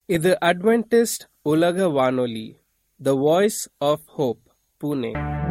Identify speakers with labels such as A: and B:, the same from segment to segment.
A: இது அட்வென்டிஸ்ட் உலக வானொலி the voice of hope Pune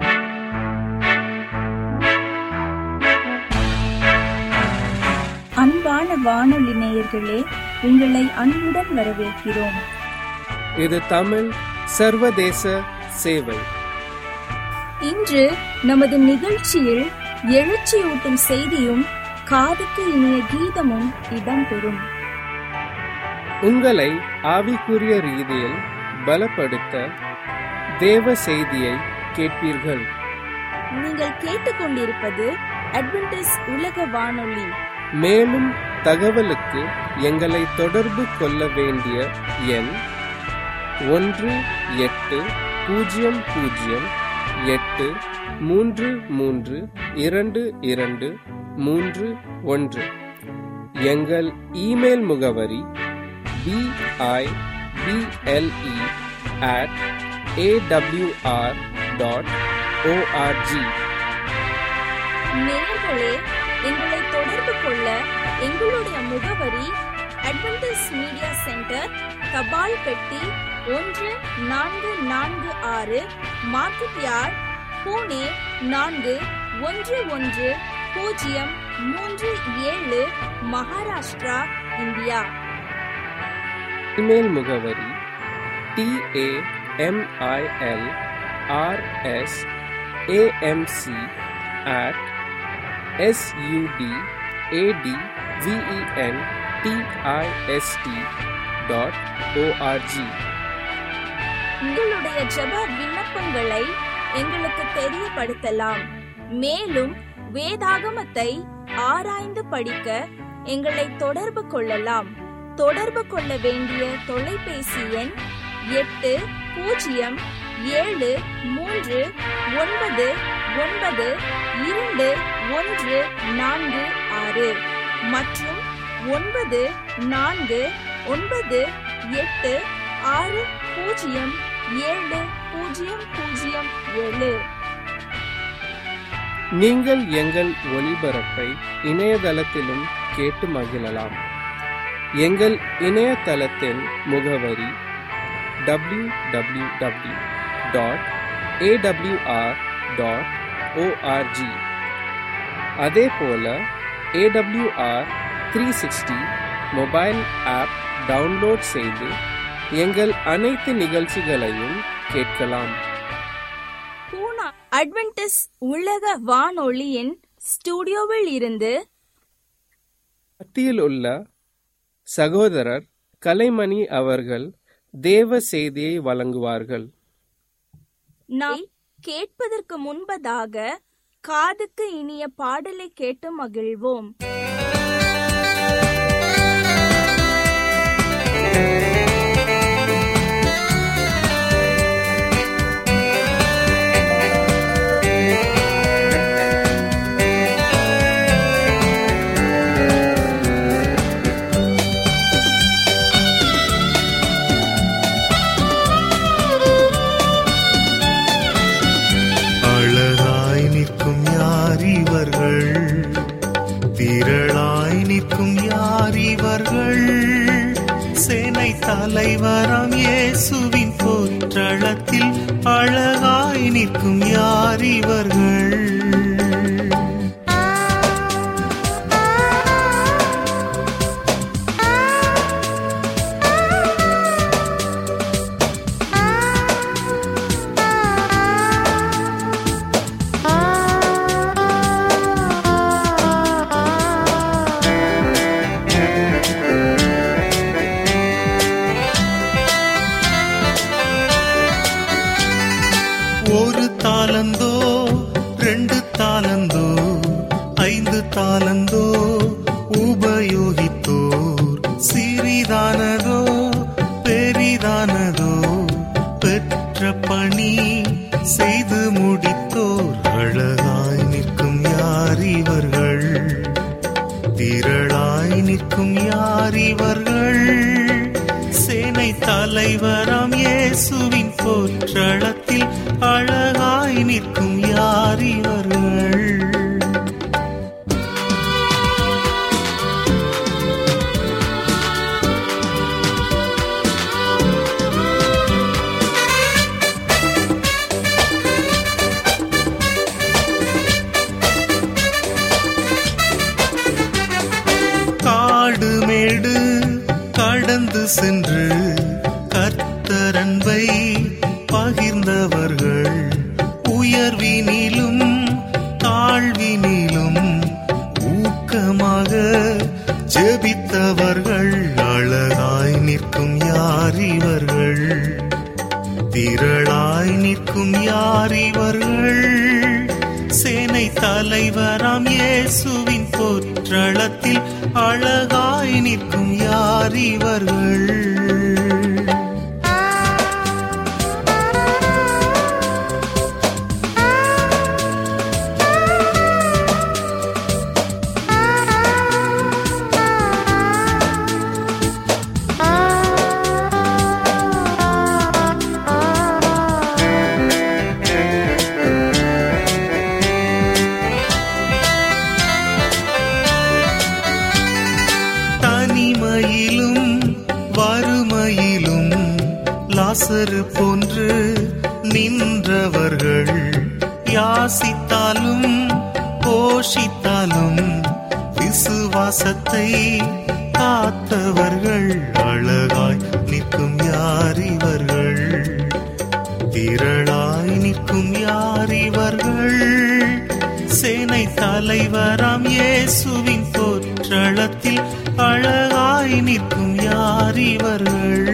B: அன்பான வானொலி நேயர்களே உங்களை அன்புடன் வரவேற்கிறோம்
A: இது தமிழ் சர்வதேச சேவை
B: இன்று நமது நிகழ்ச்சியில் எழுச்சியூட்டும் செய்தியும் காதுக்கு இனிய கீதமும் இடம்பெறும்
A: உங்களை ஆவிக்குரிய ரீதியில் பலப்படுத்த தேவ செய்தியை கேட்பீர்கள்
B: நீங்கள் கேட்டுக்கொண்டிருப்பது அட்வென்டிஸ் உலக வானொலி
A: மேலும் தகவலுக்கு எங்களை தொடர்பு கொள்ள வேண்டிய எண் ஒன்று எட்டு பூஜ்ஜியம் பூஜ்ஜியம் எட்டு மூன்று மூன்று இரண்டு இரண்டு மூன்று ஒன்று எங்கள் இமெயில் முகவரி BIBLE at AWR dot ORG
B: நேயர்களே எங்களை தொடர்பு கொள்ள எங்களுடைய முகவரி அட்வென்டிஸ் மீடியா சென்டர் தபால் பெட்டி ஒன்று நான்கு நான்கு ஆறு மார்க்கெட் யார்ட் பூனே நான்கு ஒன்று ஒன்று பூஜ்ஜியம் மூன்று ஏழு மகாராஷ்டிரா இந்தியா
A: இமெயில் முகவரி TAMIL RS AMC at SUD AD VEN TIST dot ORG
B: உங்களுடைய ஜெப விண்ணப்பங்களை எங்களுக்கு தெரியப்படுத்தலாம் மேலும் வேதாகமத்தை ஆராய்ந்து படிக்க எங்களை தொடர்பு கொள்ளலாம் தொடர்பு கொள்ள வேண்டிய தொலைபேசி எண் எட்டு பூஜ்ஜியம் ஏழு மூன்று ஒன்பது ஒன்பது இரண்டு ஒன்று நான்கு ஆறு மற்றும் ஒன்பது நான்கு ஒன்பது எட்டு ஆறு பூஜ்ஜியம் ஏழு பூஜ்ஜியம் பூஜ்ஜியம் ஏழு
A: நீங்கள் எங்கள் ஒளிபரப்பை இணையதளத்திலும் கேட்டு மகிழலாம் எங்கள் இணையதளத்தின் முகவரி W W W dot AWR dot ORG அதே போல AWR three sixty mobile app download செய்து எங்கள் அனைத்து நிகழ்ச்சிகளையும் கேட்கலாம்
B: பூனா அட்வென்டிஸ் உலக வானொலியின் ஸ்டுடியோவில் இருந்து
A: மத்தியில் உள்ள சகோதரர் கலைமணி அவர்கள் தேவ செய்தியை வழங்குவார்கள்
B: நாம் கேட்பதற்கு முன்பதாக காதுக்கு இனிய பாடலை கேட்டு மகிழ்வோம்
C: அழகாய் நிற்கும் யார் இவர்கள் திரளாய் நிற்கும் யார் இவர்கள் சேனை தலைவராம் இயேசுவின் போற்றளத்தில் அழகாய் நிற்கும் யார் இவர்கள் ஒரு தாளந்தோ ரெண்டு தாளந்தோ ஐந்து தாளந்தோ உபயோகித்தோர் சிறிதானதோ பெரிதானதோ பெற்ற பணி செய்து முடித்தோர் அழகாய் நிற்கும் யார் இவர்கள் திரளாய் நிற்கும் யார் இவர்கள் சேனை தலைவராம் இயேசுவின் போற்றளத்தில் அழகாய் நிற்கும் யார் இவர்கள் சென்று கர்த்தரன்பை பகிர்ந்தவர்கள் உயர்வினிலும் தாழ்வினிலும் ஊக்கமாக ஜெபித்தவர்கள் அழகாய் நிற்கும் யார் இவர்கள் திரளாய் நிற்கும் யார் இவர்கள் சேனை தலைவராம் இயேசுவின் போற்றளத்தில் அழகாய் நிற்கும் யார் இவர்கள் தனிமையிலும் வறுமையிலும் லாசரு போன்று நின்றவர்கள் யாசித்தாலும் போஷித்தாலும் விசுவாசத்தை காத்தவர்கள் அழகாய் நிற்கும் யார் இவர்கள் திரளாய் நிற்கும் யார் இவர்கள் சேனை தலைவராம் இயேசுவின் போற்றளத்தில் அழகாய் நிற்கும் யார் இவர்கள்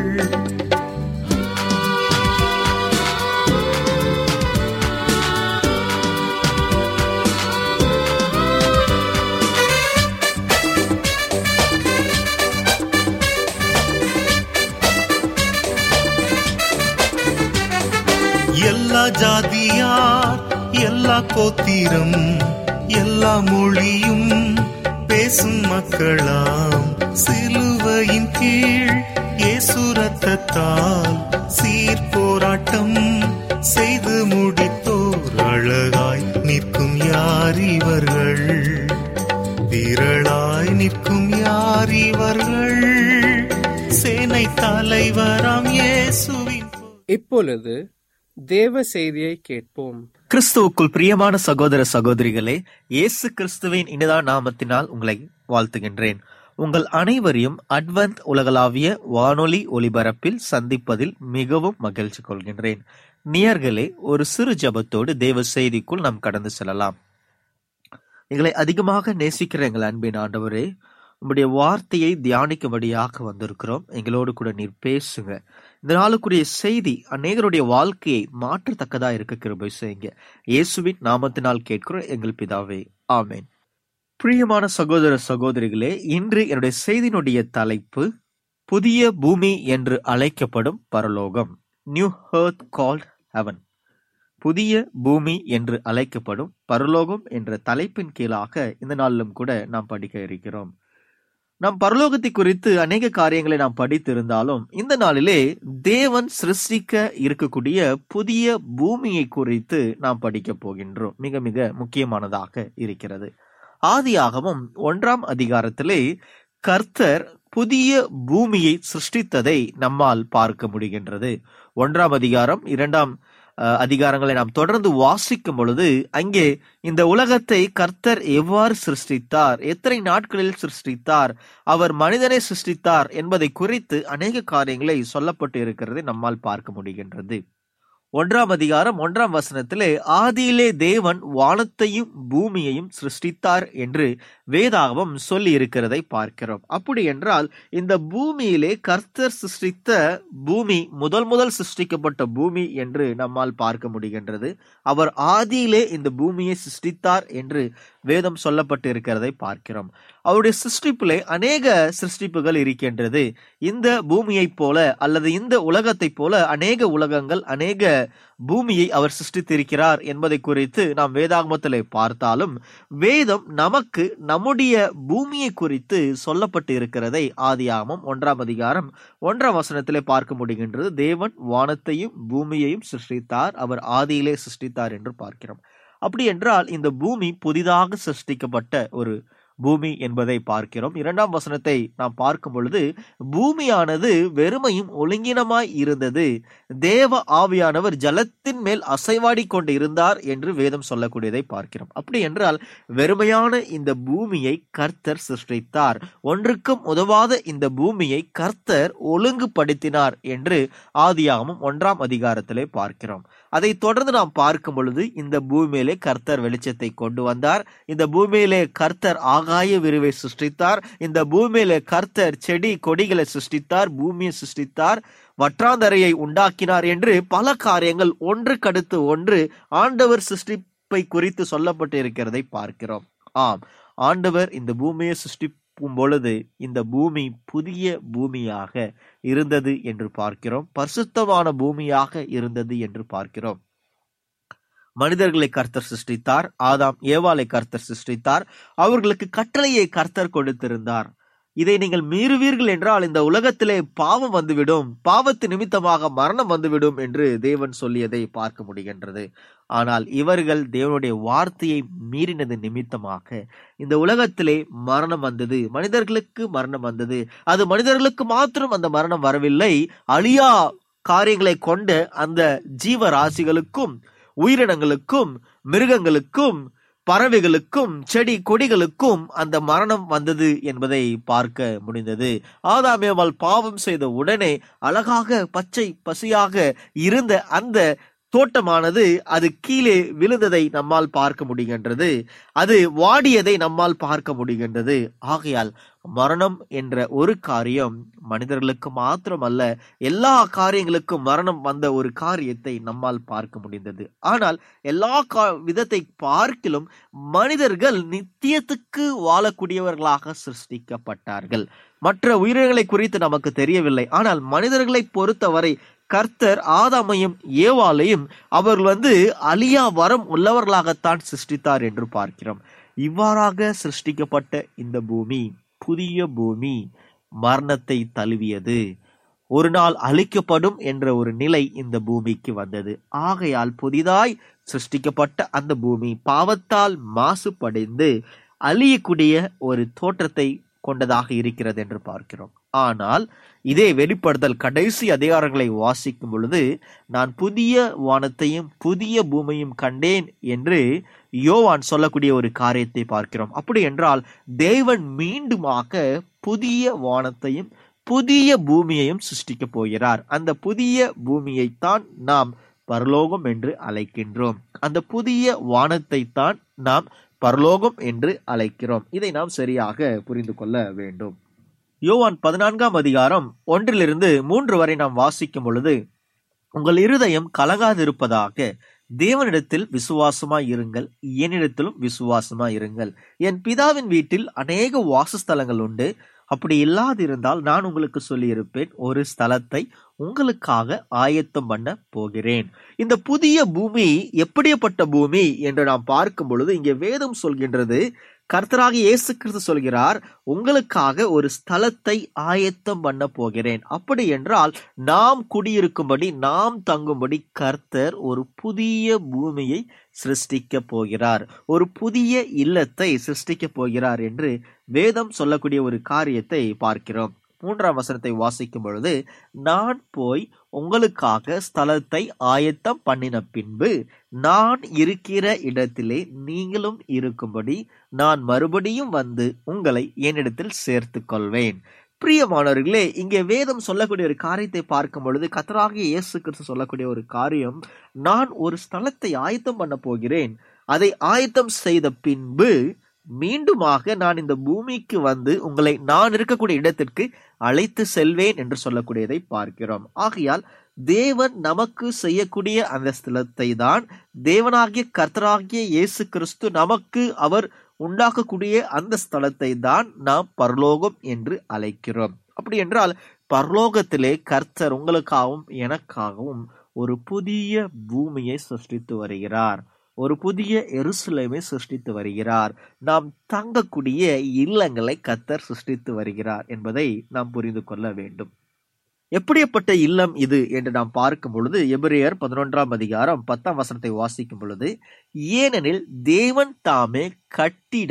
C: எல்லா ஜாதியார் எல்லா கோத்திரம் எல்லா மொழியும் பேசும் மக்களாம் சிலுவையின் கீழ் இயேசு ரத்தத்தால் சீர் போராட்டம் செய்து முடித்தோர் அழகாய் நிற்கும் யார் இவர்கள் திரளாய் நிற்கும் யார் இவர்கள் சேனை தலைவராம் இயேசுவின்
A: இப்பொழுது தேவ செய்தியை கேட்போம்
D: கிறிஸ்துவுக்குள் பிரியமான சகோதர சகோதரிகளே இயேசு கிறிஸ்துவின் இனிதான நாமத்தினால் உங்களை வாழ்த்துகின்றேன் உங்கள் அனைவரையும் அட்வந்த் உலகளாவிய வானொலி ஒலிபரப்பில் சந்திப்பதில் மிகவும் மகிழ்ச்சி கொள்கின்றேன் நேயர்களே ஒரு சிறு ஜெபத்தோடு தேவ செய்திக்குள் நாம் கடந்து செல்லலாம் எங்களை அதிகமாக நேசிக்கிற எங்கள் அன்பின் ஆண்டவரே உம்முடைய வார்த்தையை தியானிக்கும்படியாக வந்திருக்கிறோம் எங்களோடு கூட நீர் பேசுங்க இந்த நாளுக்குரிய செய்தி அநேகருடைய வாழ்க்கையை மாற்றத்தக்கதா இருக்க கிருபை செய்யுங்க இயேசுவின் நாமத்தினால் கேட்கிறோம் எங்கள் பிதாவே ஆமென் பிரியமான சகோதர சகோதரிகளே இன்று என்னுடைய செய்தியினுடைய தலைப்பு புதிய பூமி என்று அழைக்கப்படும் பரலோகம் நியூ ஹர்த் கால்ட் ஹெவன் புதிய பூமி என்று அழைக்கப்படும் பரலோகம் என்ற தலைப்பின் கீழாக இந்த நாளிலும் கூட நாம் படிக்க இருக்கிறோம் நாம் பரலோகத்தை குறித்து அநேக காரியங்களை நாம் படித்திருந்தாலும் இந்த நாளிலே தேவன் சிருஷ்டிக்க இருக்கக்கூடிய புதிய பூமியை குறித்து நாம் படிக்க போகின்றோம் மிக மிக முக்கியமானதாக இருக்கிறது ஆதியாகமும் ஒன்றாம் அதிகாரத்திலே கர்த்தர் புதிய பூமியை சிருஷ்டித்ததை நம்மால் பார்க்க முடிகின்றது ஒன்றாம் அதிகாரம் இரண்டாம் அஹ், அதிகாரங்களை நாம் தொடர்ந்து வாசிக்கும் பொழுது அங்கே இந்த உலகத்தை கர்த்தர் எவ்வாறு சிருஷ்டித்தார் எத்தனை நாட்களில் சிருஷ்டித்தார் அவர் மனிதனை சிருஷ்டித்தார் என்பதை குறித்து அநேக காரியங்களை சொல்லப்பட்டு இருக்கிறதை நம்மால் பார்க்க முடிகின்றது ஒன்றாம் அதிகாரம் ஒன்றாம் வசனத்திலே ஆதியிலே தேவன் வானத்தையும் பூமியையும் சிருஷ்டித்தார் என்று வேதாகமம் சொல்லி இருக்கிறதை பார்க்கிறோம் அப்படி என்றால் இந்த பூமியிலே கர்த்தர் சிருஷ்டித்த பூமி முதல் முதல் சிருஷ்டிக்கப்பட்ட பூமி என்று நம்மால் பார்க்க முடிகின்றது அவர் ஆதியிலே இந்த பூமியை சிருஷ்டித்தார் என்று வேதம் சொல்லப்பட்டு இருக்கிறதை பார்க்கிறோம் அவருடைய சிருஷ்டிப்பிலே அநேக சிருஷ்டிப்புகள் இருக்கின்றது இந்த பூமியைப் போல அல்லது இந்த உலகத்தைப் போல அநேக உலகங்கள் அநேக பூமியை அவர் சிருஷ்டித்திருக்கிறார் என்பதை குறித்து நாம் வேதாகமத்திலே பார்த்தாலும் வேதம் நமக்கு நம்முடைய பூமியை குறித்து சொல்லப்பட்டு இருக்கிறதை ஆதியாகமம் ஒன்றாம் அதிகாரம் ஒன்றாம் வசனத்திலே பார்க்க முடிகின்றது தேவன் வானத்தையும் பூமியையும் சிருஷ்டித்தார் அவர் ஆதியிலே சிருஷ்டித்தார் என்று பார்க்கிறோம் அப்படி என்றால் இந்த பூமி புதிதாக சிருஷ்டிக்கப்பட்ட ஒரு பூமி என்பதை பார்க்கிறோம் இரண்டாம் வசனத்தை நாம் பார்க்கும் பொழுது பூமியானது வெறுமையும் ஒழுங்கினமாய் இருந்தது தேவ ஆவியானவர் ஜலத்தின் மேல் அசைவாடி கொண்டு இருந்தார் என்று வேதம் சொல்லக்கூடியதை பார்க்கிறோம் அப்படி என்றால் வெறுமையான இந்த பூமியை கர்த்தர் சிருஷ்டித்தார் ஒன்றுக்கும் உதவாத இந்த பூமியை கர்த்தர் ஒழுங்குபடுத்தினார் என்று ஆதியாகமும் ஒன்றாம் அதிகாரத்திலே பார்க்கிறோம் அதை தொடர்ந்து நாம் பார்க்கும் பொழுது இந்த பூமியிலே கர்த்தர் வெளிச்சத்தை கொண்டு வந்தார் இந்த பூமியிலே கர்த்தர் ஆகாய விரிவை சிருஷ்டித்தார் இந்த பூமியிலே கர்த்தர் செடி கொடிகளை சிருஷ்டித்தார் பூமியை சிருஷ்டித்தார் வற்றாந்தரையை உண்டாக்கினார் என்று பல காரியங்கள் ஒன்றுக்கடுத்து ஒன்று ஆண்டவர் சிருஷ்டிப்பை குறித்து சொல்லப்பட்டு இருக்கிறதை பார்க்கிறோம் ஆம் ஆண்டவர் இந்த பூமியை சிருஷ்டிக்கும் பொழுது இந்த பூமி புதிய பூமியாக இருந்தது என்று பார்க்கிறோம் பரிசுத்தமான பூமியாக இருந்தது என்று பார்க்கிறோம் மனிதர்களை கர்த்தர் சிருஷ்டித்தார் ஆதாம் ஏவாளை கர்த்தர் சிருஷ்டித்தார் அவர்களுக்கு கட்டளையை கர்த்தர் கொடுத்திருந்தார் இதை நீங்கள் மீறுவீர்கள் என்றால் இந்த உலகத்திலே பாவம் வந்துவிடும் பாவத்து நிமித்தமாக மரணம் வந்துவிடும் என்று தேவன் சொல்லியதை பார்க்க முடிகின்றது ஆனால் இவர்கள் தேவனுடைய வார்த்தையை மீறினது நிமித்தமாக இந்த உலகத்திலே மரணம் வந்தது மனிதர்களுக்கு மரணம் வந்தது அது மனிதர்களுக்கு மாத்திரம் அந்த மரணம் வரவில்லை அழியா காரியங்களை கொண்ட அந்த ஜீவராசிகளுக்கும் உயிரினங்களுக்கும் மிருகங்களுக்கும் பறவைகளுக்கும் செடி கொடிகளுக்கும் அந்த மரணம் வந்தது என்பதை பார்க்க முடிந்தது ஆதாமேவால் பாவம் செய்த உடனே அழகாக பச்சை பசியாக இருந்த அந்த தோட்டமானது அது கீழே விழுந்ததை நம்மால் பார்க்க முடிகின்றது அது வாடியதை நம்மால் பார்க்க முடிகின்றது ஆகையால் மரணம் என்ற ஒரு காரியம் மனிதர்களுக்கு மாத்திரமல்ல எல்லா காரியங்களுக்கும் மரணம் வந்த ஒரு காரியத்தை நம்மால் பார்க்க முடிந்தது ஆனால் எல்லா கா விதத்தை பார்க்கிலும் மனிதர்கள் நித்தியத்துக்கு வாழக்கூடியவர்களாக சிருஷ்டிக்கப்பட்டார்கள் மற்ற உயிரினங்களை குறித்து நமக்கு தெரியவில்லை ஆனால் மனிதர்களை பொறுத்தவரை கர்த்தர் ஆதாமையும் ஏவாளையும் அவர்கள் வந்து அழியா வரம் உள்ளவர்களாகத்தான் சிருஷ்டித்தார் என்று பார்க்கிறோம் இவ்வாறாக சிருஷ்டிக்கப்பட்ட இந்த பூமி புதிய பூமி மரணத்தை தழுவியது ஒரு நாள் அழிக்கப்படும் என்ற ஒரு நிலை இந்த பூமிக்கு வந்தது ஆகையால் புதிதாய் சிருஷ்டிக்கப்பட்ட அந்த பூமி பாவத்தால் மாசுபடைந்து அழியக்கூடிய ஒரு தோற்றத்தை கொண்டதாக இருக்கிறது என்று பார்க்கிறோம் ஆனால் இதே வெளிப்படுத்தல் கடைசி அதிகாரங்களை வாசிக்கும் பொழுது நான் புதிய வானத்தையும் புதிய பூமியும் கண்டேன் என்று யோவான் சொல்லக்கூடிய ஒரு காரியத்தை பார்க்கிறோம் அப்படி என்றால் தேவன் மீண்டுமாக புதிய வானத்தையும் புதிய பூமியையும் சிருஷ்டிக்க போகிறார் அந்த புதிய பூமியைத்தான் நாம் பரலோகம் என்று அழைக்கின்றோம் அந்த புதிய வானத்தை தான் நாம் பரலோகம் என்று அழைக்கிறோம் இதை நாம் சரியாக புரிந்து கொள்ள வேண்டும் யோவான் பதினான்காம் அதிகாரம் ஒன்றிலிருந்து மூன்று வரை நாம் வாசிக்கும் பொழுது உங்கள் இருதயம் கலங்காதிருப்பதாக தேவனிடத்தில் விசுவாசமாய் இருங்கள் என்னிடத்திலும் விசுவாசமாய் இருங்கள் என் பிதாவின் வீட்டில் அநேக வாசஸ்தலங்கள் உண்டு அப்படி இல்லாதிருந்தால் நான் உங்களுக்கு சொல்லியிருப்பேன் ஒரு ஸ்தலத்தை உங்களுக்காக ஆயத்தம் பண்ண போகிறேன் இந்த புதிய பூமி எப்படிப்பட்ட பூமி என்று நாம் பார்க்கும் பொழுது இங்கே வேதம் சொல்கின்றது கர்த்தராக இயேசு கிறிஸ்து சொல்கிறார் உங்களுக்காக ஒரு ஸ்தலத்தை ஆயத்தம் பண்ண போகிறேன் அப்படி என்றால் நாம் குடியிருக்கும்படி நாம் தங்கும்படி கர்த்தர் ஒரு புதிய பூமியை சிருஷ்டிக்க போகிறார் ஒரு புதிய இல்லத்தை சிருஷ்டிக்க போகிறார் என்று வேதம் சொல்லக்கூடிய ஒரு காரியத்தை பார்க்கிறோம் மூன்றாம் வசனத்தை வாசிக்கும் பொழுது நான் போய் உங்களுக்காக ஸ்தலத்தை ஆயத்தம் பண்ணின பின்பு நான் இருக்கிற இடத்திலே நீங்களும் இருக்கும்படி நான் மறுபடியும் வந்து உங்களை என்னிடத்தில் சேர்த்து கொள்வேன் பிரியமானவர்களே இங்கே வேதம் சொல்லக்கூடிய ஒரு காரியத்தை பார்க்கும் பொழுது கத்தராகிய இயேசு கிறிஸ்து சொல்லக்கூடிய ஒரு காரியம் நான் ஒரு ஸ்தலத்தை ஆயத்தம் பண்ண போகிறேன் அதை ஆயத்தம் செய்த பின்பு மீண்டுமாக நான் இந்த பூமிக்கு வந்து உங்களை நான் இருக்கக்கூடிய இடத்திற்கு அழைத்து செல்வேன் என்று சொல்லக்கூடியதை பார்க்கிறோம் ஆகையால் தேவன் நமக்கு செய்யக்கூடிய அந்த ஸ்தலத்தை தான் தேவனாகிய கர்த்தராகிய இயேசு கிறிஸ்து நமக்கு அவர் உண்டாக்கக்கூடிய அந்த ஸ்தலத்தை தான் நாம் பரலோகம் என்று அழைக்கிறோம் அப்படி என்றால் பரலோகத்திலே கர்த்தர் உங்களுக்காகவும் எனக்காகவும் ஒரு புதிய பூமியை சிருஷ்டித்து வருகிறார் ஒரு புதிய எருசலேமை சிருஷ்டித்து வருகிறார் நாம் தங்கக்கூடிய இல்லங்களை கத்தர் சிருஷ்டித்து வருகிறார் என்பதை நாம் புரிந்து கொள்ள வேண்டும் எப்படிப்பட்ட இல்லம் இது என்று நாம் பார்க்கும் பொழுது எபிரேயர் பதினொன்றாம் அதிகாரம் பத்தாம் வசனத்தை வாசிக்கும் பொழுது ஏனெனில் தேவன் தாமே கட்டிட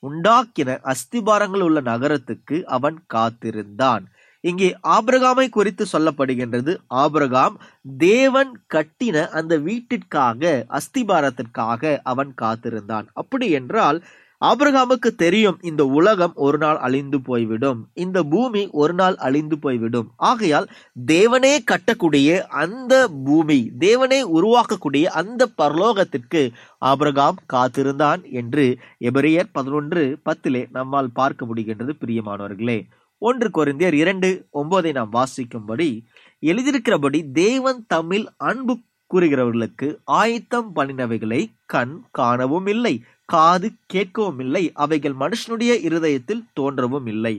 D: உண்டாக்கின அஸ்திபாரங்கள் உள்ள நகரத்துக்கு அவன் காத்திருந்தான் இங்கே ஆபிரகாமை குறித்து சொல்லப்படுகின்றது ஆபிரகாம் தேவன் கட்டின அந்த வீட்டிற்காக அஸ்திபாரத்திற்காக அவன் காத்திருந்தான் அப்படி என்றால் ஆபிரகாமுக்கு தெரியும் இந்த உலகம் ஒரு நாள் அழிந்து போய்விடும் இந்த பூமி ஒரு நாள் அழிந்து போய்விடும் ஆகையால் தேவனே கட்டக்கூடிய அந்த பூமி தேவனே உருவாக்கக்கூடிய அந்த பரலோகத்திற்கு ஆபிரகாம் காத்திருந்தான் என்று எபிரியர் பதினொன்று பத்திலே நம்மால் பார்க்க முடிகின்றது பிரியமானவர்களே ஒன்று கொரிந்தியர் இரண்டு ஒன்பதை நாம் வாசிக்கும்படி எழுதியிருக்கிறபடி தேவன் தம்மில் அன்பு கூறுகிறவர்களுக்கு ஆயத்தம் பண்ணினவைகளை கண் காணவும் இல்லை காது கேட்கவும் இல்லை அவைகள் மனுஷனுடைய இருதயத்தில் தோன்றவும் இல்லை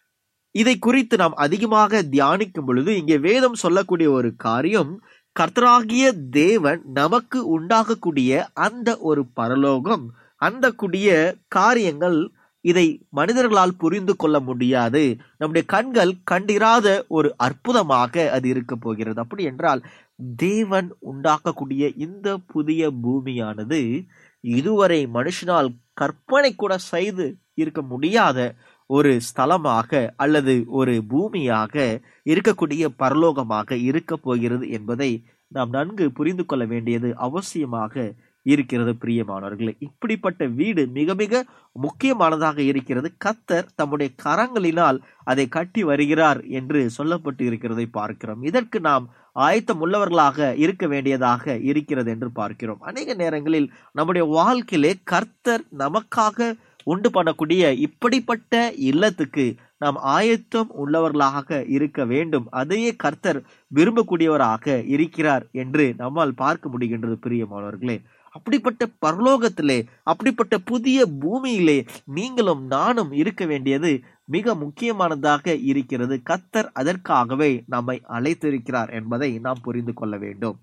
D: இதை குறித்து நாம் அதிகமாக தியானிக்கும் பொழுது இங்கே வேதம் சொல்லக்கூடிய ஒரு காரியம் கர்த்தராகிய தேவன் நமக்கு உண்டாகக்கூடிய அந்த ஒரு பரலோகம் அந்த கூடிய காரியங்கள் இதை மனிதர்களால் புரிந்து கொள்ள முடியாது நம்முடைய கண்கள் கண்டிராத ஒரு அற்புதமாக அது இருக்க போகிறது அப்படி என்றால் தேவன் உண்டாக்கக்கூடிய இந்த புதிய பூமியானது இதுவரை மனுஷனால் கற்பனை கூட செய்து இருக்க முடியாத ஒரு ஸ்தலமாக அல்லது ஒரு பூமியாக இருக்கக்கூடிய பரலோகமாக இருக்க போகிறது என்பதை நாம் நன்கு புரிந்து கொள்ள வேண்டியது அவசியமாக இருக்கிறது பிரியமானவர்களே இப்படிப்பட்ட வீடு மிக மிக முக்கியமானதாக இருக்கிறது கத்தர் தம்முடைய கரங்களினால் அதை கட்டி வருகிறார் என்று சொல்லப்பட்டு இருக்கிறதை பார்க்கிறோம் இதற்கு நாம் ஆயத்தம் உள்ளவர்களாக இருக்க வேண்டியதாக இருக்கிறது என்று பார்க்கிறோம் அநேக நேரங்களில் நம்முடைய வாழ்க்கையிலே கர்த்தர் நமக்காக உண்டு பண்ணக்கூடிய இப்படிப்பட்ட இல்லத்துக்கு நாம் ஆயத்தம் உள்ளவர்களாக இருக்க வேண்டும் அதையே கர்த்தர் விரும்பக்கூடியவராக இருக்கிறார் என்று நம்மால் பார்க்க முடிகின்றது பிரியமானவர்களே அப்படிப்பட்ட பரலோகத்திலே அப்படிப்பட்ட புதிய பூமியிலே நீங்களும் நானும் இருக்க வேண்டியது மிக முக்கியமானதாக இருக்கிறது கத்தர் அதற்காகவே நம்மை அழைத்திருக்கிறார் என்பதை நாம் புரிந்து கொள்ள வேண்டும்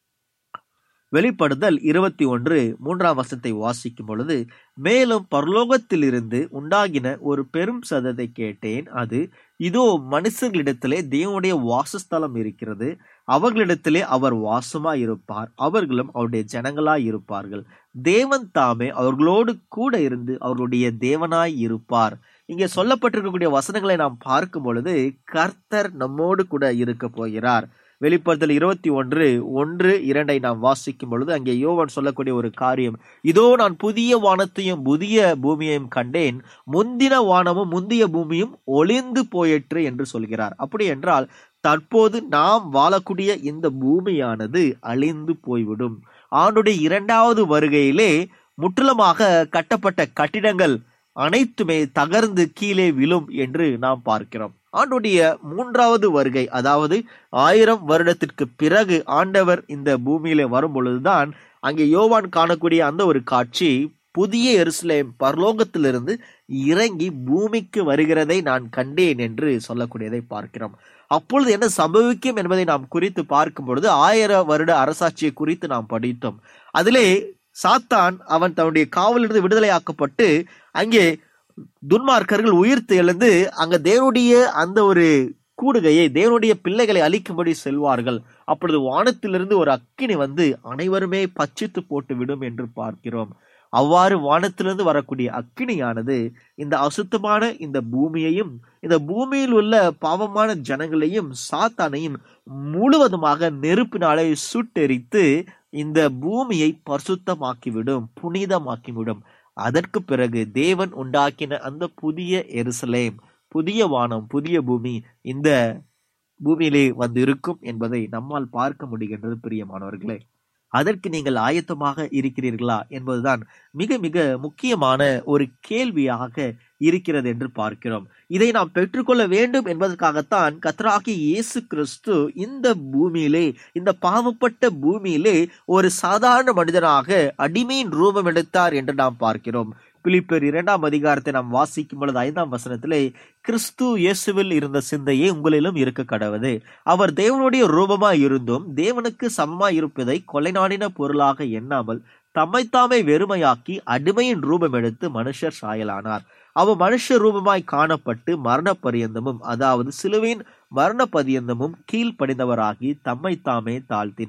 D: வெளிப்படுதல் இருபத்தி ஒன்று மூன்றாம் வசத்தை வாசிக்கும் பொழுது மேலும் பரலோகத்திலிருந்து உண்டாகின ஒரு பெரும் சதத்தை கேட்டேன் அது இதோ மனுஷர்களிடத்திலே தேவனுடைய வாசஸ்தலம் இருக்கிறது அவர்களிடத்திலே அவர் வாசமாய் இருப்பார் அவர்களும் அவருடைய ஜனங்களாய் இருப்பார்கள் தேவன் தாமே அவர்களோடு கூட இருந்து அவர்களுடைய தேவனாய் இருப்பார் இங்கே சொல்லப்பட்டிருக்கக்கூடிய வசனங்களை நாம் பார்க்கும் பொழுது கர்த்தர் நம்மோடு கூட இருக்க போகிறார் வெளிப்படுத்தல் இருபத்தி ஒன்று ஒன்று இரண்டை நாம் வாசிக்கும் பொழுது அங்கே யோவான் சொல்லக்கூடிய ஒரு காரியம் இதோ நான் புதிய வானத்தையும் புதிய பூமியையும் கண்டேன் முந்தின வானமும் முந்திய பூமியும் ஒளிந்து போயிற்று என்று சொல்கிறார் அப்படி என்றால் தற்போது நாம் வாழக்கூடிய இந்த பூமியானது அழிந்து போய்விடும் ஆண்டுடைய இரண்டாவது வருகையிலே முற்றிலுமாக கட்டப்பட்ட கட்டிடங்கள் அனைத்துமே தகர்ந்து கீழே விழும் என்று நாம் பார்க்கிறோம் ஆண்டுடைய மூன்றாவது வருகை அதாவது ஆயிரம் வருடத்திற்கு பிறகு ஆண்டவர் இந்த பூமியில வரும் பொழுதுதான் அங்கே யோவான் காணக்கூடிய அந்த ஒரு காட்சி புதிய எருசலேம் பரலோகத்திலிருந்து இறங்கி பூமிக்கு வருகிறதை நான் கண்டேன் என்று சொல்லக்கூடியதை பார்க்கிறோம் அப்பொழுது என்ன சம்பவிக்கும் என்பதை நாம் குறித்து பார்க்கும் பொழுது ஆயிரம் வருட அரசாட்சியை குறித்து நாம் படித்தோம் அதிலே சாத்தான் அவன் தன்னுடைய காவலிருந்து விடுதலையாக்கப்பட்டு அங்கே துன்மார்க்கர்கள் உயிர்த்து எழுந்து அங்க தேவனுடைய அந்த ஒரு கூடுகையை தேவனுடைய பிள்ளைகளை அழிக்கும்படி செல்வார்கள் அப்பொழுது வானத்திலிருந்து ஒரு அக்கினி வந்து அனைவருமே பச்சித்து போட்டு விடும் என்று பார்க்கிறோம் அவ்வாறு வானத்திலிருந்து வரக்கூடிய அக்கினியானது இந்த அசுத்தமான இந்த பூமியையும் இந்த பூமியில் உள்ள பாவமான ஜனங்களையும் சாத்தானையும் முழுவதுமாக நெருப்பினாலே சுட்டெரித்து இந்த பூமியை பரிசுத்தமாக்கிவிடும் புனிதமாக்கிவிடும் அதற்கு பிறகு தேவன் உண்டாக்கின அந்த புதிய எருசலேம் புதிய வானம் புதிய பூமி இந்த பூமியிலே வந்து இருக்கும் என்பதை நம்மால் பார்க்க முடிகின்றது பிரியமானவர்களே அதற்கு நீங்கள் ஆயத்தமாக இருக்கிறீர்களா என்பதுதான் மிக மிக முக்கியமான ஒரு கேள்வியாக இருக்கிறது என்று பார்க்கிறோம் இதை நாம் பெற்றுக்கொள்ள வேண்டும் என்பதற்காகத்தான் கத்ராகி இயேசு கிறிஸ்து இந்த பூமியிலே இந்த பாவப்பட்ட பூமியிலே ஒரு சாதாரண மனிதனாக அடிமையின் ரூபம் எடுத்தார் என்று நாம் பார்க்கிறோம் பிலிப்பர் இரண்டாம் அதிகாரத்தை நாம் வாசிக்கும் பொழுது ஐந்தாம் வசனத்திலே கிறிஸ்து இயேசுவில் இருந்த சிந்தையே உங்களிலும் இருக்க கடவுது அவர் தேவனுடைய ரூபமாய் இருந்தும் தேவனுக்கு சமமாய் இருப்பதை கொலை நாடின பொருளாக எண்ணாமல் தம்மைத்தாமே வெறுமையாக்கி அடிமையின் ரூபம் எடுத்து மனுஷர் சாயலானார் அவர் மனுஷ ரூபமாய் காணப்பட்டு மரண பரியந்தமும் அதாவது சிலுவையின் மரண பரியந்தமும் கீழ்ப்படிந்தவராகி தம்மைத்தாமே தாழ்த்தினார்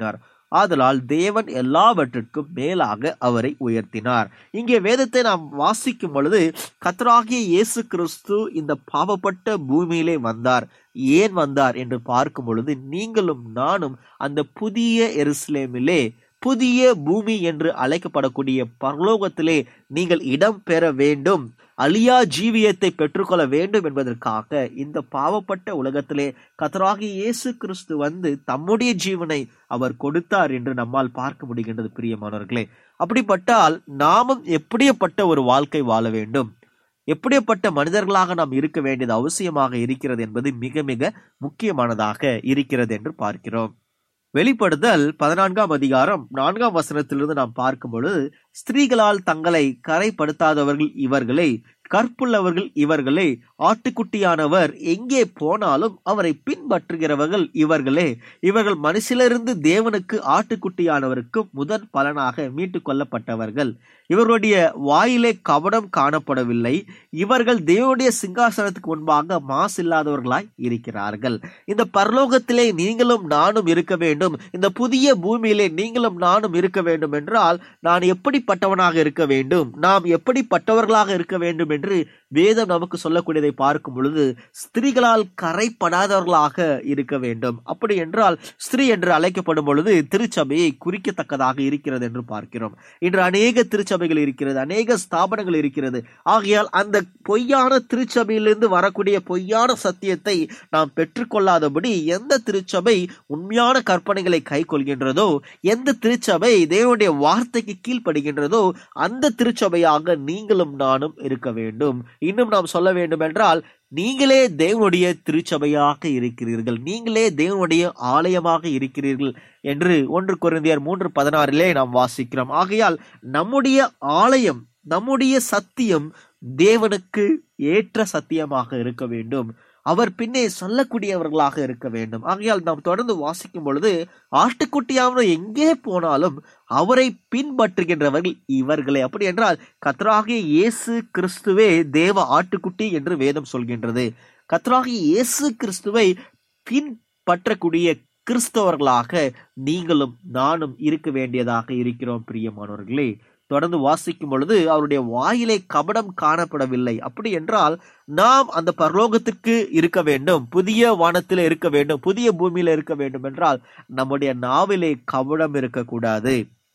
D: ஆதலால் தேவன் எல்லாவற்றிற்கும் மேலாக அவரை உயர்த்தினார் இங்கே வேதத்தை நாம் வாசிக்கும் பொழுது கத்தராகிய இயேசு கிறிஸ்து இந்த பாவப்பட்ட பூமியிலே வந்தார் ஏன் வந்தார் என்று பார்க்கும் பொழுது நீங்களும் நானும் அந்த புதிய எருசலேமிலே புதிய பூமி என்று அழைக்கப்படக்கூடிய பரலோகத்திலே நீங்கள் இடம் பெற வேண்டும் அழியா ஜீவியத்தை பெற்றுக்கொள்ள வேண்டும் என்பதற்காக இந்த பாவப்பட்ட உலகத்திலே கத்தராகி இயேசு கிறிஸ்து வந்து தம்முடைய ஜீவனை அவர் கொடுத்தார் என்று நம்மால் பார்க்க முடிகின்றது பிரியமானவர்களே அப்படிப்பட்டால் நாமும் எப்படியப்பட்ட ஒரு வாழ்க்கை வாழ வேண்டும் எப்படிப்பட்ட மனிதர்களாக நாம் இருக்க வேண்டியது அவசியமாக இருக்கிறது என்பது மிக மிக முக்கியமானதாக இருக்கிறது என்று பார்க்கிறோம் வெளிப்படுதல் பதினான்காம் அதிகாரம் நான்காம் வசனத்திலிருந்து நாம் பார்க்கும் பொழுது ஸ்திரீகளால் தங்களை கரைப்படுத்தாதவர்கள் இவர்களை கற்புள்ளவர்கள் இவர்களே ஆட்டுக்குட்டியானவர் எங்கே போனாலும் அவரை பின்பற்றுகிறவர்கள் இவர்களே இவர்கள் மனுஷிலிருந்து தேவனுக்கு ஆட்டுக்குட்டியானவருக்கு முதன் பலனாக மீட்டுக் கொள்ளப்பட்டவர்கள் இவர்களுடைய வாயிலே கவனம் காணப்படவில்லை இவர்கள் தேவனுடைய சிங்காசனத்துக்கு முன்பாக மாசில்லாதவர்களாய் இருக்கிறார்கள் இந்த பரலோகத்திலே நீங்களும் நானும் இருக்க வேண்டும் இந்த புதிய பூமியிலே நீங்களும் நானும் இருக்க வேண்டும் என்றால் நான் எப்படிப்பட்டவனாக இருக்க வேண்டும் நாம் எப்படிப்பட்டவர்களாக இருக்க வேண்டும் என்று வேதம் நமக்கு சொல்லக்கூடியதை பார்க்கும் பொழுது ஸ்திரீகளால் கரைப்படாதவர்களாக இருக்க வேண்டும் அப்படி என்றால் ஸ்திரீ என்று அழைக்கப்படும் பொழுது திருச்சபையை குறிக்கத்தக்கதாக இருக்கிறது என்று பார்க்கிறோம் இன்று அநேக திருச்சபைகள் இருக்கிறது அநேக ஸ்தாபனங்கள் இருக்கிறது ஆகையால் அந்த பொய்யான திருச்சபையிலிருந்து வரக்கூடிய பொய்யான சத்தியத்தை நாம் பெற்றுக்கொள்ளாதபடி எந்த திருச்சபை உண்மையான கற்பனைகளை கை கொள்கின்றதோ எந்த திருச்சபை தேவனுடைய வார்த்தைக்கு கீழ்ப்படுகின்றதோ அந்த திருச்சபையாக நீங்களும் நானும் இருக்க வேண்டும் இன்னும் நாம் சொல்ல வேண்டும் என்றால் நீங்களே தேவனுடைய திருச்சபையாக இருக்கிறீர்கள் நீங்களே தேவனுடைய ஆலயமாக இருக்கிறீர்கள் என்று ஒன்று குறைந்தியர் மூன்று பதினாறிலே நாம் வாசிக்கிறோம் ஆகையால் நம்முடைய ஆலயம் நம்முடைய சத்தியம் தேவனுக்கு ஏற்ற சத்தியமாக இருக்க வேண்டும் அவர் பின்னே சொல்லக்கூடியவர்களாக இருக்க வேண்டும் ஆகையால் நாம் தொடர்ந்து வாசிக்கும் பொழுது ஆட்டுக்குட்டியாவது எங்கே போனாலும் அவரை பின்பற்றுகின்றவர்கள் இவர்களே அப்படி என்றால் கத்தராகிய இயேசு கிறிஸ்துவே தேவ ஆட்டுக்குட்டி என்று வேதம் சொல்கின்றது கத்தராகிய இயேசு கிறிஸ்துவை பின்பற்றக்கூடிய கிறிஸ்தவர்களாக நீங்களும் நானும் இருக்க வேண்டியதாக இருக்கிறோம் பிரியமானவர்களே தொடர்ந்து வாசிக்கும் பொழுது அவருடைய வாயிலை கபடம் காணப்படவில்லை அப்படி என்றால் நாம் அந்த பரலோகத்திற்கு இருக்க வேண்டும் புதிய வானத்தில் இருக்க வேண்டும் புதிய பூமியில இருக்க வேண்டும் என்றால் நம்முடைய நாவிலே கபடம் இருக்கக்கூடாது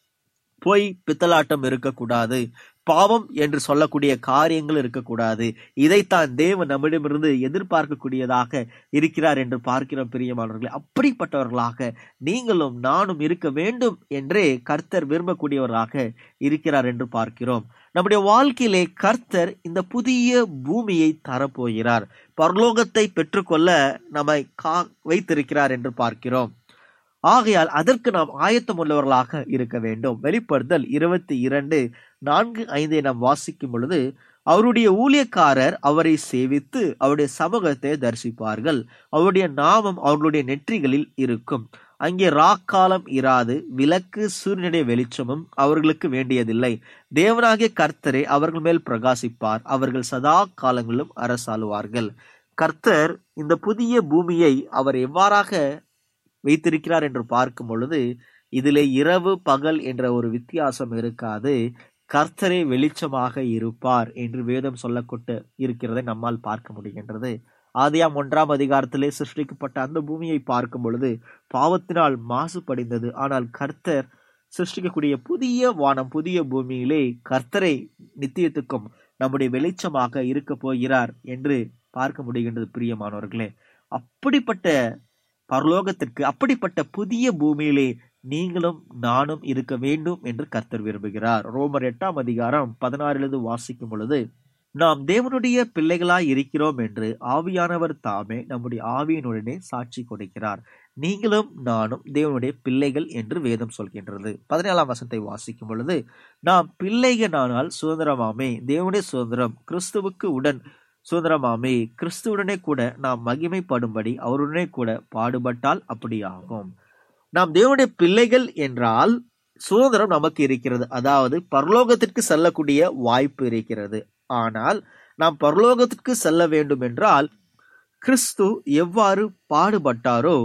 D: பொய் பித்தலாட்டம் இருக்கக்கூடாது பாவம் என்று சொல்லக்கூடிய காரியங்கள் இருக்கக்கூடாது இதைத்தான் தேவன் நம்மிடமிருந்து எதிர்பார்க்கக்கூடியதாக இருக்கிறார் என்று பார்க்கிறோம் பிரியமானவர்களே அப்படிப்பட்டவர்களாக நீங்களும் நானும் இருக்க வேண்டும் என்றே கர்த்தர் விரும்பக்கூடியவராக இருக்கிறார் என்று பார்க்கிறோம் நம்முடைய வாழ்க்கையிலே கர்த்தர் இந்த புதிய பூமியை தரப்போகிறார் பரலோகத்தை பெற்றுக்கொள்ள நம்மை கா வைத்திருக்கிறார் என்று பார்க்கிறோம் ஆகையால் அதற்கு நாம் ஆயத்தம் உள்ளவர்களாக இருக்க வேண்டும் வெளிப்படுதல் இருபத்தி இரண்டு நான்கு ஐந்தை நாம் வாசிக்கும் பொழுது அவருடைய ஊழியக்காரர் அவரை சேவித்து அவருடைய சமூகத்தை தரிசிப்பார்கள் அவருடைய நாமம் அவர்களுடைய நெற்றிகளில் இருக்கும் அங்கே ராக்காலம் இராது விளக்கு சூரியனுடைய வெளிச்சமும் அவர்களுக்கு வேண்டியதில்லை தேவனாகிய கர்த்தரே அவர்கள் மேல் பிரகாசிப்பார் அவர்கள் சதா காலங்களிலும் அரசாளுவார்கள் கர்த்தர் இந்த புதிய பூமியை அவர் எவ்வாறாக வைத்திருக்கிறார் என்று பார்க்கும் பொழுது இதிலே இரவு பகல் என்ற ஒரு வித்தியாசம் இருக்காது கர்த்தரே வெளிச்சமாக இருப்பார் என்று வேதம் சொல்லப்பட்டு இருக்கிறதை நம்மால் பார்க்க முடிகின்றது ஆதியாம் ஒன்றாம் அதிகாரத்திலே சிருஷ்டிக்கப்பட்ட அந்த பூமியை பார்க்கும் பொழுது பாவத்தினால் மாசுபடிந்தது ஆனால் கர்த்தர் சிருஷ்டிக்கக்கூடிய புதிய வானம் புதிய பூமியிலே கர்த்தரை நித்தியத்துக்கும் நம்முடைய வெளிச்சமாக இருக்க போகிறார் என்று பார்க்க முடிகின்றது பிரியமானவர்களே அப்படிப்பட்ட பரலோகத்திற்கு அப்படிப்பட்ட புதிய பூமியிலே நீங்களும் நானும் இருக்க வேண்டும் என்று கர்த்தர் விரும்புகிறார் ரோமர் எட்டாம் அதிகாரம் பதினாறிலிருந்து வாசிக்கும் பொழுது நாம் தேவனுடைய பிள்ளைகளாய் இருக்கிறோம் என்று ஆவியானவர் தாமே நம்முடைய ஆவியினுடனே சாட்சி கொடுக்கிறார் நீங்களும் நானும் தேவனுடைய பிள்ளைகள் என்று வேதம் சொல்கின்றது பதினேழாம் வசனத்தை வாசிக்கும் பொழுது நாம் பிள்ளைகளானால் சுதந்திரமாமே தேவனுடைய சுதந்திரம் கிறிஸ்துவுக்கு உடன் சுதந்திரமாமே கிறிஸ்துவுடனே கூட நாம் மகிமைப்படும்படி அவருடனே கூட பாடுபட்டால் அப்படி ஆகும் நாம் தேவனுடைய பிள்ளைகள் என்றால் சுதந்திரம் நமக்கு இருக்கிறது அதாவது பரலோகத்திற்கு செல்லக்கூடிய வாய்ப்பு இருக்கிறது ஆனால் நாம் பரலோகத்திற்கு செல்ல வேண்டும் என்றால் கிறிஸ்து எவ்வாறு பாடுபட்டாரோ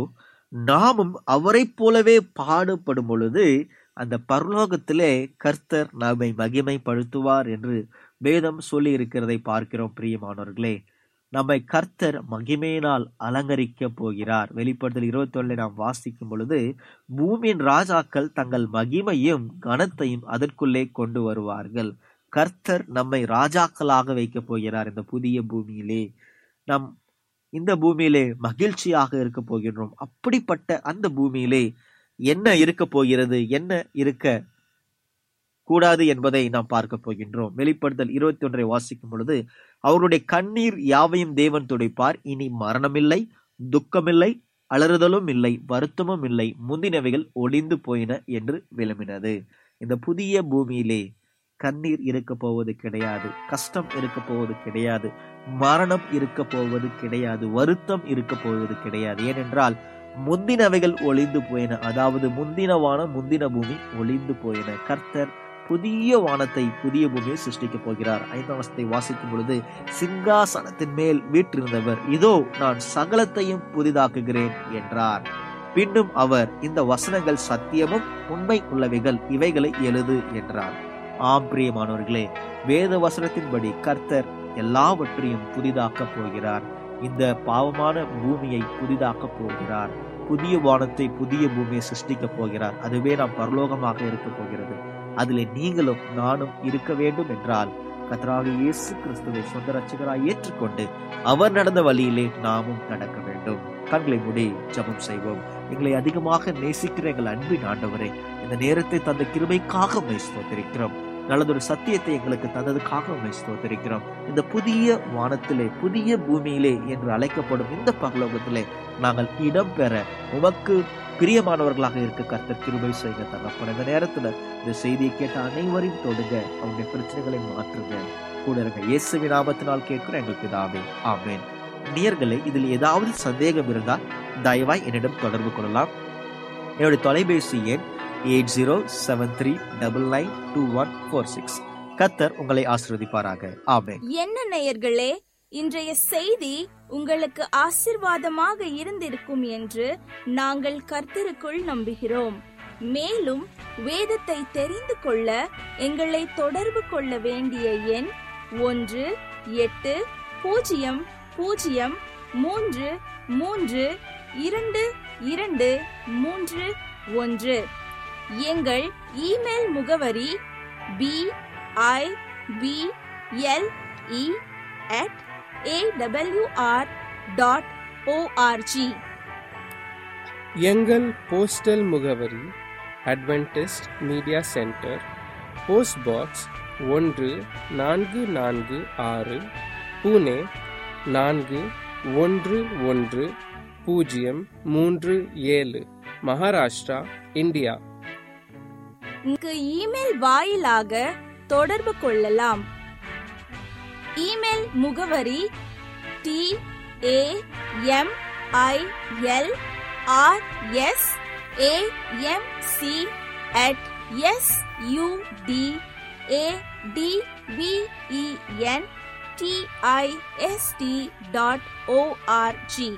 D: நாமும் அவரைப் போலவே பாடுபடும் பொழுது அந்த பரலோகத்திலே கர்த்தர் நம்மை மகிமைப்படுத்துவார் என்று வேதம் சொல்லி இருக்கிறதை பார்க்கிறோம் பிரியமானவர்களே நம்மை கர்த்தர் மகிமையினால் அலங்கரிக்க போகிறார் வெளிப்படுத்தல் இருபத்தி நாம் வாசிக்கும் பொழுது பூமியின் ராஜாக்கள் தங்கள் மகிமையும் கனத்தையும் அதற்குள்ளே கொண்டு வருவார்கள் கர்த்தர் நம்மை ராஜாக்களாக வைக்கப் போகிறார் இந்த புதிய பூமியிலே நம் இந்த பூமியிலே மகிழ்ச்சியாக இருக்க போகின்றோம் அப்படிப்பட்ட அந்த பூமியிலே என்ன இருக்க போகிறது என்ன இருக்க கூடாது என்பதை நாம் பார்க்க போகின்றோம் வெளிப்படுத்தல் இருபத்தி ஒன்றை வாசிக்கும் பொழுது அவருடைய கண்ணீர் யாவையும் தேவன் துடைப்பார் இனி மரணமில்லை துக்கமில்லை அலறுதலும் இல்லை வருத்தமும் இல்லை முந்தினவைகள் ஒளிந்து போயின என்று விளம்பினது இந்த புதிய பூமியிலே கண்ணீர் இருக்க போவது கிடையாது கஷ்டம் இருக்க போவது கிடையாது மரணம் இருக்க போவது கிடையாது வருத்தம் இருக்க போவது கிடையாது ஏனென்றால் முந்தினவைகள் ஒளிந்து போயின அதாவது முந்தின வானம் முந்தின பூமி ஒளிந்து போயின கர்த்தர் புதிய வானத்தை புதிய பூமியை சிருஷ்டிக்க போகிறார் ஐந்தாம் வசத்தை வாசிக்கும் பொழுது சிங்காசனத்தின் மேல் வீற்றிருந்தவர் இதோ நான் சகலத்தையும் புதிதாக்குகிறேன் என்றார் பின்னும் அவர் இந்த வசனங்கள் சத்தியமும் உண்மை உள்ளவைகள் இவைகளை எழுது என்றார் ஆம் பிரியமானவர்களே வேத வசனத்தின்படி கர்த்தர் எல்லாவற்றையும் புதிதாக்க போகிறார் இந்த பாவமான பூமியை புதிதாக்க போகிறார் புதிய வானத்தை புதிய பூமியை சிருஷ்டிக்க போகிறார் அதுவே நாம் பரலோகமாக இருக்க போகிறது அதிலே நீங்களும் நானும் இருக்க வேண்டும் என்றால் கர்த்தராக இயேசு கிறிஸ்துவை சொந்த ரட்சகராய் ஏற்றுக்கொண்டு அவர் நடந்த வழியிலே நாமும் நடக்க வேண்டும் கண்களை மூடி ஜெபம் செய்வோம் எங்களை அதிகமாக நேசிக்கிற எங்கள் அன்பின் ஆண்டவரே இந்த நேரத்தை தந்த கிருபைக்காக உம்மை ஸ்தோத்திரிக்கிறோம் நல்லதொரு சத்தியத்தை எங்களுக்கு தந்ததுக்காக உண்மை ஸ்தோத்திரிக்கிறோம் இந்த புதிய வானத்திலே புதிய பூமியிலே என்று அழைக்கப்படும் இந்த பரலோகத்திலே நாங்கள் இடம் பெற உமக்கு பிரியமானவர்களாக இருக்க கர்த்தர் கிருபை செய்ய தரப்படும் இந்த நேரத்துல இந்த செய்தியை கேட்ட அனைவரையும் தொடுங்க அவங்களுடைய பிரச்சனைகளை மாற்றுங்க கூட இருங்க இயேசுவி நாமத்தினால் கேட்கிற எங்கள் பிதாவே ஆமென் நேயர்களே இதில் ஏதாவது சந்தேகம் இருந்தால் தயவாய் என்னிடம் தொடர்பு கொள்ளலாம் என்னுடைய தொலைபேசி எண் eight zero seven three double nine two one four six கத்தர் உங்களை ஆசீர்வதிப்பாராக ஆமென்
B: என்ன நேயர்களே இன்றைய செய்தி உங்களுக்கு ஆசிர்வாதமாக இருந்திருக்கும் என்று நாங்கள் கர்த்தருக்குள் நம்புகிறோம் மேலும் வேதத்தை தெரிந்து கொள்ள எங்களை தொடர்பு கொள்ள வேண்டிய எண் ஒன்று எட்டு பூஜ்ஜியம் பூஜ்ஜியம் மூன்று மூன்று இரண்டு இரண்டு மூன்று ஒன்று எங்கள் இமெயில் முகவரி B I B L E at AWR dot ORG
A: எங்கள் போஸ்டல் முகவரி Adventist media centre post box ஒன்று நான்கு நான்கு ஆறு புனே நான்கு ஒன்று ஒன்று பூஜ்ஜியம் மூன்று ஏழு மகாராஷ்டிரா இந்தியா
B: இங்கு இமெயில் வாயிலாக தொடர்பு கொள்ளலாம் இமெயில் முகவரி T A M I L R S A M C at S U D A D P E N T I S T dot ORG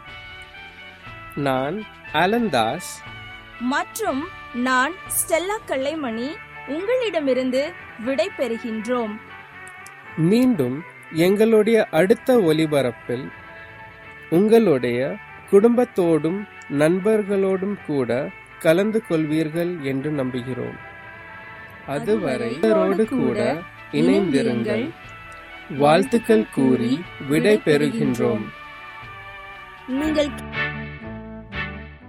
A: நான் அலந்தாஸ்
B: மற்றும் நான் ஸ்டெல்லா கல்லைமணி உங்களிடமிருந்து விடை பெறுகின்றோம்
A: மீண்டும் எங்களுடைய அடுத்த ஒலிபரப்பில் உங்களுடைய குடும்பத்தோடும் நண்பர்களோடும் கூட கலந்து கொள்வீர்கள் என்று நம்புகிறோம் அதுவரை இவரோடு கூட இணைந்திருங்கள் வாழ்த்துக்கள் கூறி விடை பெறுகின்றோம்
B: நீங்கள்